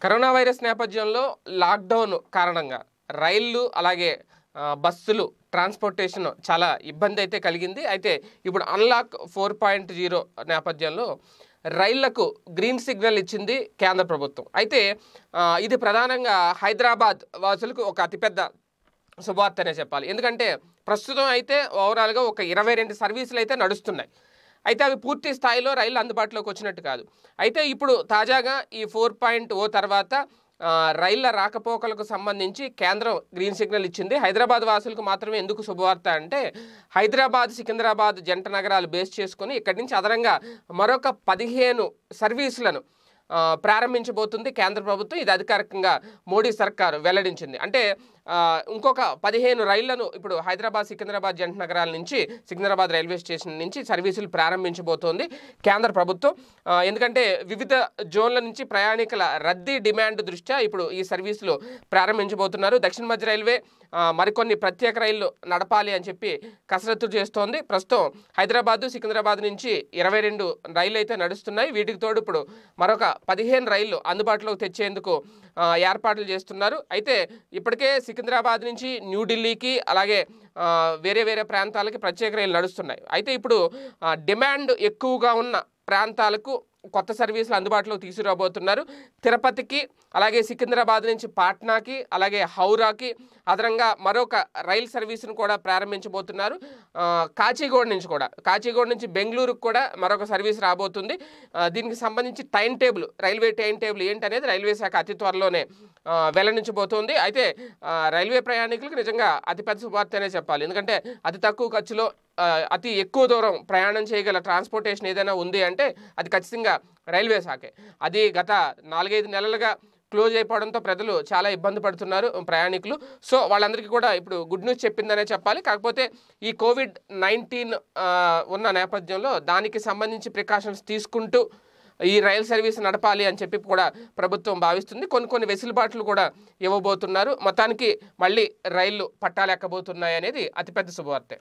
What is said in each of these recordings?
corona virus నేపథ్యంలో lockdown కారణంగా రైళ్లు అలాగే ఆ, బస్సులు ట్రాన్స్పోర్టేషన్ చాలా ఇబ్బంది అయితే కలిగింది అయితే ఇప్పుడు అన్లాక్ ఫోర్ పాయింట్ జీరో నేపథ్యంలో రైళ్లకు గ్రీన్ సిగ్నల్ ఇచ్చింది కేంద్ర ప్రభుత్వం అయితే ఆ, ఇది ప్రధానంగా హైదరాబాద్ వాసులకు ఒక అతిపెద్ద శుభవార్తనే చెప్పాలి ఎందుకంటే ప్రస్తుతం అయితే ఓవరాల్గా ఒక ఇరవై రెండు సర్వీసులు అయితే నడుస్తున్నాయి అయితే అవి పూర్తి స్థాయిలో రైళ్లు అందుబాటులోకి వచ్చినట్టు కాదు అయితే ఇప్పుడు తాజాగా ఈ ఫోర్ పాయింట్ ఓ తర్వాత ఆ, రైళ్ల రాకపోకలకు సంబంధించి కేంద్రం గ్రీన్ సిగ్నల్ ఇచ్చింది హైదరాబాద్ వాసులకు మాత్రమే ఎందుకు శుభవార్త అంటే హైదరాబాద్ సికింద్రాబాద్ జంట నగరాలు బేస్ చేసుకొని ఇక్కడి నుంచి అదనంగా మరొక పదిహేను సర్వీసులను ఆ, ప్రారంభించబోతుంది కేంద్ర ప్రభుత్వం ఇది అధికారికంగా మోడీ సర్కారు వెల్లడించింది అంటే ఆ, ఇంకొక పదిహేను రైళ్లను ఇప్పుడు హైదరాబాద్ సికింద్రాబాద్ జంట నగరాల నుంచి సికింద్రాబాద్ రైల్వే స్టేషన్ నుంచి సర్వీసులు ప్రారంభించబోతోంది కేంద్ర ప్రభుత్వం ఆ, ఎందుకంటే వివిధ జోన్ల నుంచి ప్రయాణికుల రద్దీ డిమాండ్ దృష్ట్యా ఇప్పుడు ఈ సర్వీసులు ప్రారంభించబోతున్నారు దక్షిణ మధ్య రైల్వే ఆ, మరికొన్ని ప్రత్యేక రైళ్లు నడపాలి అని చెప్పి కసరత్తు చేస్తోంది ప్రస్తుతం హైదరాబాద్ సికింద్రాబాద్ నుంచి ఇరవై రెండు రైళ్లు అయితే నడుస్తున్నాయి వీటికి తోడు ఇప్పుడు మరొక పదిహేను రైళ్లు అందుబాటులోకి తెచ్చేందుకు ఆ, ఏర్పాట్లు చేస్తున్నారు అయితే ఇప్పటికే సికింద్రాబాద్ నుంచి న్యూఢిల్లీకి అలాగే ఆ, వేరే వేరే ప్రాంతాలకి ప్రత్యేక రైళ్లు నడుస్తున్నాయి అయితే ఇప్పుడు ఆ, డిమాండ్ ఎక్కువగా ఉన్న ప్రాంతాలకు కొత్త సర్వీసులు అందుబాటులోకి తీసుకురాబోతున్నారు తిరుపతికి అలాగే సికింద్రాబాద్ నుంచి పాట్నాకి అలాగే హౌరాకి అదనంగా మరొక రైలు సర్వీసును కూడా ప్రారంభించబోతున్నారు ఆ, కాచిగూడ నుంచి కూడా కాచిగూడ నుంచి బెంగళూరుకు కూడా మరొక సర్వీస్ రాబోతుంది ఆ, దీనికి సంబంధించి time table railway time table ఏంటనేది రైల్వే శాఖ అతి త్వరలోనే ఆ, వెల్లడించబోతోంది అయితే ఆ, రైల్వే ప్రయాణికులకు నిజంగా అతిపెద్ద శుభార్త అనే చెప్పాలి ఎందుకంటే అతి తక్కువ ఖర్చులో ఆ, అతి ఎక్కువ దూరం ప్రయాణం చేయగల ట్రాన్స్పోర్టేషన్ ఏదైనా ఉంది అంటే అది ఖచ్చితంగా రైల్వే శాఖే అది గత నాలుగైదు నెలలుగా క్లోజ్ అయిపోవడంతో ప్రజలు చాలా ఇబ్బంది పడుతున్నారు ప్రయాణికులు సో వాళ్ళందరికీ కూడా ఇప్పుడు గుడ్ న్యూస్ చెప్పిందనే చెప్పాలి కాకపోతే ఈ కోవిడ్ నైన్టీన్ ఉన్న నేపథ్యంలో దానికి సంబంధించి ప్రికాషన్స్ తీసుకుంటూ ఈ రైలు సర్వీస్ నడపాలి అని చెప్పి కూడా ప్రభుత్వం భావిస్తుంది కొన్ని కొన్ని వెసులుబాట్లు కూడా ఇవ్వబోతున్నారు మొత్తానికి మళ్ళీ రైళ్లు పట్టాలెక్కబోతున్నాయి అనేది అతిపెద్ద శుభవార్తే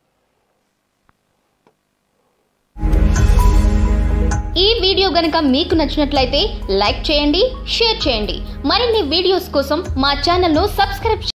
ఈ వీడియో గనక మీకు నచ్చినట్లయితే లైక్ చేయండి షేర్ చేయండి మరిన్ని వీడియోస్ కోసం మా ఛానల్ను సబ్స్క్రైబ్